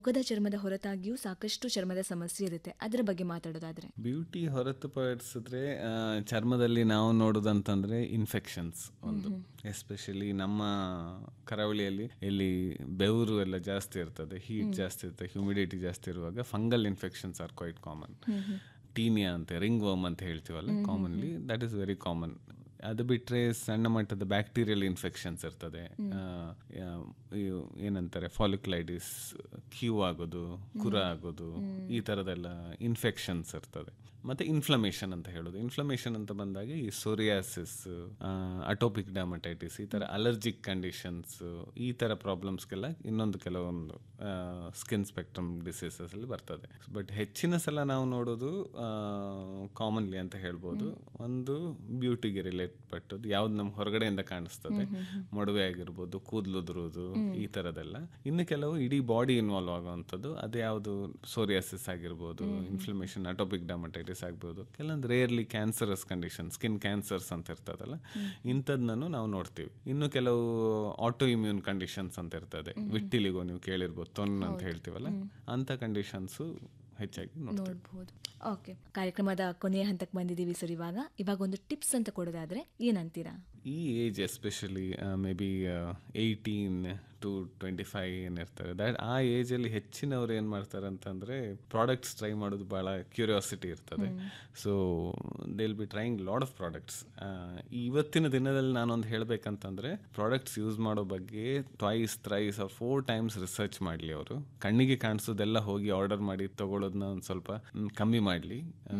ಮುಖದ ಚರ್ಮದ ಹೊರತಾಗಿಯೂ ಸಾಕಷ್ಟು ಚರ್ಮದ ಸಮಸ್ಯೆ ಇರುತ್ತೆ ಅದರ ಬಗ್ಗೆ ಮಾತಾಡೋದಾದ್ರೆ ಬ್ಯೂಟಿ ಹೊರತುಪಡಿಸಿದ್ರೆ ಆ, ಚರ್ಮದಲ್ಲಿ ನಾವು ನೋಡೋದಂತಂದ್ರೆ ಇನ್ಫೆಕ್ಷನ್ಸ್ ಒಂದು ಎಸ್ಪೆಷಲಿ ನಮ್ಮ ಕರಾವಳಿಯಲ್ಲಿ ಇಲ್ಲಿ ಬೆವರು ಎಲ್ಲ ಜಾಸ್ತಿ ಇರ್ತದೆ ಹೀಟ್ ಜಾಸ್ತಿ ಇರ್ತದೆ ಹ್ಯೂಮಿಡಿಟಿ ಜಾಸ್ತಿ ಇರುವಾಗ fungal infections are quite common tinea ಅಂತ ರಿಂಗ್ ವರ್ಮ್ ಅಂತ ಹೇಳ್ತೀವಲ್ಲ commonly that is very common ಅದು ಬಿಟ್ಟರೆ ಸಣ್ಣ ಮಟ್ಟದ ಬ್ಯಾಕ್ಟೀರಿಯಲ್ ಇನ್ಫೆಕ್ಷನ್ಸ್ ಇರ್ತದೆ ಆ, ಯಾ- ಇವು ಏನಂತಾರೆ ಫಾಲಿಕ್ಲೈಟಿಸ್ ಕ್ಯೂ ಆಗೋದು ಕುರ ಆಗೋದು ಈ ಥರದೆಲ್ಲ ಇನ್ಫೆಕ್ಷನ್ಸ್ ಇರ್ತದೆ ಮತ್ತೆ ಇನ್ಫ್ಲಮೇಷನ್ ಅಂತ ಹೇಳೋದು ಇನ್ಫ್ಲಮೇಷನ್ ಅಂತ ಬಂದಾಗ ಈ ಸೋರಿಯಾಸಿಸ್ ಅಟೋಪಿಕ್ ಡರ್ಮಟೈಟಿಸ್ ಈ ಥರ ಅಲರ್ಜಿಕ್ ಕಂಡೀಷನ್ಸ್ ಈ ಥರ ಪ್ರಾಬ್ಲಮ್ಸ್ಗೆಲ್ಲ ಇನ್ನೊಂದು ಕೆಲವೊಂದು ಸ್ಕಿನ್ ಸ್ಪೆಕ್ಟ್ರಮ್ ಡಿಸೀಸಸ್ ಅಲ್ಲಿ ಬರ್ತದೆ ಬಟ್ ಹೆಚ್ಚಿನ ಸಲ ನಾವು ನೋಡೋದು ಕಾಮನ್ಲಿ ಅಂತ ಹೇಳ್ಬೋದು ಒಂದು ಬ್ಯೂಟಿಗೆ ರಿಲೇಟ್ ಪಟ್ಟದ್ದು ಯಾವ್ದು ನಮ್ಮ ಹೊರಗಡೆಯಿಂದ ಕಾಣಿಸ್ತದೆ ಮಡುವೆ ಆಗಿರ್ಬೋದು ಕೂದಲುದುರುವುದು ಈ ಥರದೆಲ್ಲ ಇನ್ನು ಕೆಲವು ಇಡೀ ಬಾಡಿ ಇನ್ವಾಲ್ವ್ ಆಗುವಂಥದ್ದು ಅದು ಯಾವುದು ಸೋರಿಯಾಸಿಸ್ ಆಗಿರ್ಬೋದು ಇನ್ಫ್ಲಮೇಷನ್ ಅಟೋಪಿಕ್ ಡರ್ಮಟೈಟಿಸ್ ಆಗ್ಬೋದು ಕೆಲವೊಂದು rarely cancerous condition skin cancers ಅಂತ ಇರ್ತದಲ್ಲ ಇಂಥದ್ದನ್ನು ನಾವು ನೋಡ್ತೀವಿ ಇನ್ನು ಕೆಲವು ಆಟೋ ಇಮ್ಯೂನ್ ಕಂಡೀಷನ್ಸ್ ಅಂತ ಇರ್ತದೆ ವಿಟ್ಟಿಲಿಗೋ ನೀವು ಕೇಳಿರ್ಬೋದು ತೊನ್ ಅಂತ ಹೇಳ್ತೀವಲ್ಲ ಅಂತ ಕಂಡೀಷನ್ಸ್ ಹೆಚ್ಚಾಗಿ ನೋಡ್ತೀವಿ ನೋಡ್ಬೋದು ಓಕೆ ಕಾರ್ಯಕ್ರಮದ ಕೊನೆಯ ಹಂತಕ್ಕೆ ಬಂದಿದ್ದೀವಿ ಸರ್ ಇವಾಗ ಇವಾಗ ಒಂದು ಟಿಪ್ಸ್ ಅಂತ ಕೊಡೋದಾದ್ರೆ ಏನಂತೀರಾ ಈ age especially maybe eighteen to twenty five ಏನಿರ್ತಾರೆ ದಟ್ ಆ ಏಜಲ್ಲಿ ಹೆಚ್ಚಿನವ್ರು ಏನು ಮಾಡ್ತಾರೆ ಅಂತಂದರೆ ಪ್ರಾಡಕ್ಟ್ಸ್ ಟ್ರೈ ಮಾಡೋದು ಭಾಳ ಕ್ಯೂರಿಯಾಸಿಟಿ ಇರ್ತದೆ so they will be trying lot of products ಇವತ್ತಿನ ದಿನದಲ್ಲಿ ನಾನೊಂದು ಹೇಳಬೇಕಂತಂದರೆ ಪ್ರಾಡಕ್ಟ್ಸ್ ಯೂಸ್ ಮಾಡೋ ಬಗ್ಗೆ twice thrice or four times research ಮಾಡಲಿ ಅವರು ಕಣ್ಣಿಗೆ ಕಾಣಿಸೋದೆಲ್ಲ ಹೋಗಿ ಆರ್ಡರ್ ಮಾಡಿ ತಗೊಳ್ಳೋದನ್ನ ಒಂದು ಸ್ವಲ್ಪ ಮ್, ಕಮ್ಮಿ ಮಾಡಲಿ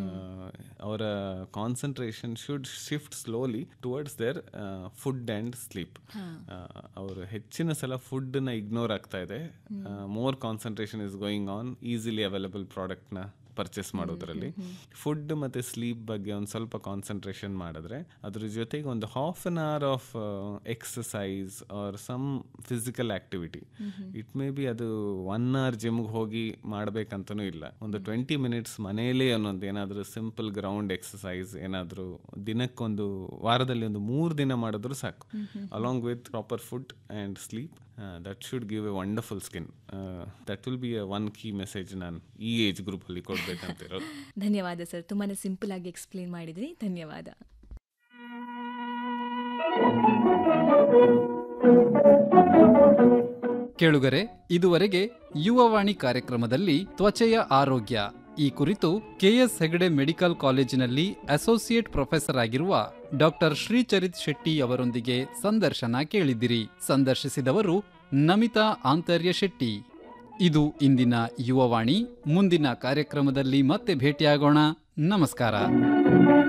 ಅವರ concentration should shift slowly towards their food and sleep ಅವರು ಹೆಚ್ಚಿನ ಸಲ ಫುಡ್ನ ಇಗ್ನೋರ್ ಆಗ್ತಾ ಇದೆ more concentration is going on easily available ಪ್ರಾಡಕ್ಟ್ನ ಪರ್ಚೇಸ್ ಮಾಡೋದ್ರಲ್ಲಿ ಫುಡ್ ಮತ್ತು ಸ್ಲೀಪ್ ಬಗ್ಗೆ ಒಂದು ಸ್ವಲ್ಪ ಕಾನ್ಸಂಟ್ರೇಷನ್ ಮಾಡಿದ್ರೆ ಅದ್ರ ಜೊತೆಗೆ ಒಂದು half an hour of exercise or some physical activity it may be ಅದು ಒನ್ ಅವರ್ ಜಿಮ್ಗೆ ಹೋಗಿ ಮಾಡ್ಬೇಕಂತನೂ ಇಲ್ಲ ಒಂದು ಟ್ವೆಂಟಿ ಮಿನಿಟ್ಸ್ ಮನೆಯಲ್ಲೇ ಅನ್ನೊಂದು ಏನಾದರೂ ಸಿಂಪಲ್ ಗ್ರೌಂಡ್ ಎಕ್ಸಸೈಸ್ ಏನಾದರೂ ದಿನಕ್ಕೊಂದು ವಾರದಲ್ಲಿ ಒಂದು ಮೂರು ದಿನ ಮಾಡಿದ್ರು ಸಾಕು along with proper food and sleep that should give a wonderful skin that will be a one key message ನಾನು ಈ ಏಜ್ ಗ್ರೂಪಲ್ಲಿ ಕೊಡ್ಬೇಕಂತ ಇರೋದು ಧನ್ಯವಾದ ಸರ್ ತುಂಬಾನೇ ಸಿಂಪಲ್ ಆಗಿ ಎಕ್ಸ್ಪ್ಲೇನ್ ಮಾಡಿದ್ರಿ ಧನ್ಯವಾದ ಕೇಳುಗರೆ ಇದುವರೆಗೆ ಯುವವಾಣಿ ಕಾರ್ಯಕ್ರಮದಲ್ಲಿ ತ್ವಚೆಯ ಆರೋಗ್ಯ ಈ ಕುರಿತು ಕೆಎಸ್ ಹೆಗಡೆ ಮೆಡಿಕಲ್ ಕಾಲೇಜಿನಲ್ಲಿ ಅಸೋಸಿಯೇಟ್ ಪ್ರೊಫೆಸರ್ ಆಗಿರುವ ಡಾಕ್ಟರ್ ಶ್ರೀಚರಿತ್ ಶೆಟ್ಟಿ ಅವರೊಂದಿಗೆ ಸಂದರ್ಶನ ಕೇಳಿದಿರಿ ಸಂದರ್ಶಿಸಿದವರು ನಮಿತಾ ಆಂತರ್ಯ ಶೆಟ್ಟಿ ಇದು ಇಂದಿನ ಯುವವಾಣಿ ಮುಂದಿನ ಕಾರ್ಯಕ್ರಮದಲ್ಲಿ ಮತ್ತೆ ಭೇಟಿಯಾಗೋಣ ನಮಸ್ಕಾರ